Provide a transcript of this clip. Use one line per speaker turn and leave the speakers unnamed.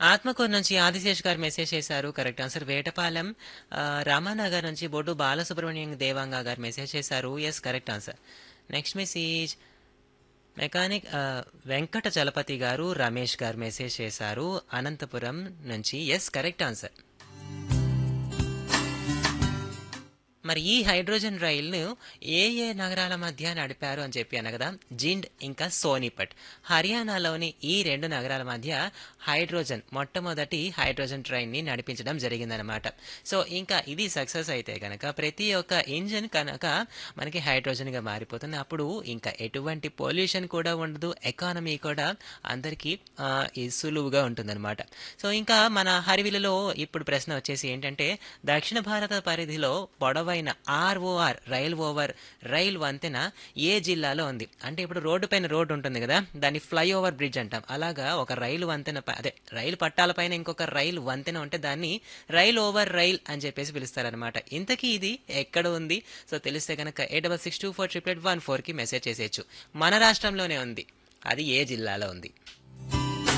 ఆత్మకూరు నుంచి ఆదిశేష్ గారు మెసేజ్ చేశారు కరెక్ట్ ఆన్సర్ వేటపాలెం ఆ, రామానగర్ నుంచి బొడ్డు బాలసుబ్రహ్మణ్యం దేవాంగ గారు మెసేజ్ చేశారు yes correct answer next message mechanic ఆ, వెంకట చలపతి గారు రమేష్ గారు మెసేజ్ చేశారు అనంతపురం నుంచి ఎస్ కరెక్ట్ ఆన్సర్ మరి ఈ హైడ్రోజన్ రైలును ఏ ఏ నగరాల మధ్య నడిపారు అని చెప్పి అనగదా జిండ్ ఇంకా సోనిపట్ హర్యానాలోని ఈ రెండు నగరాల మధ్య హైడ్రోజన్ మొట్టమొదటి హైడ్రోజన్ ట్రైన్ని నడిపించడం జరిగిందనమాట సో ఇంకా ఇది సక్సెస్ అయితే కనుక ప్రతి ఒక్క ఇంజిన్ కనుక మనకి హైడ్రోజన్గా మారిపోతుంది అప్పుడు ఇంకా ఎటువంటి పొల్యూషన్ కూడా ఉండదు ఎకానమీ కూడా అందరికీ ఆ, ఈ సులువుగా ఉంటుందన్నమాట సో ఇంకా మన హరివిలలో ఇప్పుడు ప్రశ్న వచ్చేసి ఏంటంటే దక్షిణ భారత పరిధిలో పొడవైన ఆర్ఓఆర్ రైల్ ఓవర్ రైల్ వంతెన ఏ జిల్లాలో ఉంది అంటే ఇప్పుడు రోడ్డు పైన రోడ్డు ఉంటుంది కదా దాన్ని ఫ్లైఓవర్ బ్రిడ్జ్ అంటాం అలాగా ఒక రైలు వంతెన పై- అదే రైలు పట్టాల పైన ఇంకొక రైలు వంతెన ఉంటే దాన్ని రైల్ ఓవర్ రైల్ అని చెప్పేసి పిలుస్తారనమాట ఇంతకీ ఇది ఎక్కడ ఉంది సో తెలిస్తే కనుక eight double six two four triple eight one ఫోర్కి మెసేజ్ చేసేయచ్చు మన రాష్ట్రంలోనే ఉంది అది ఏ జిల్లాలో ఉంది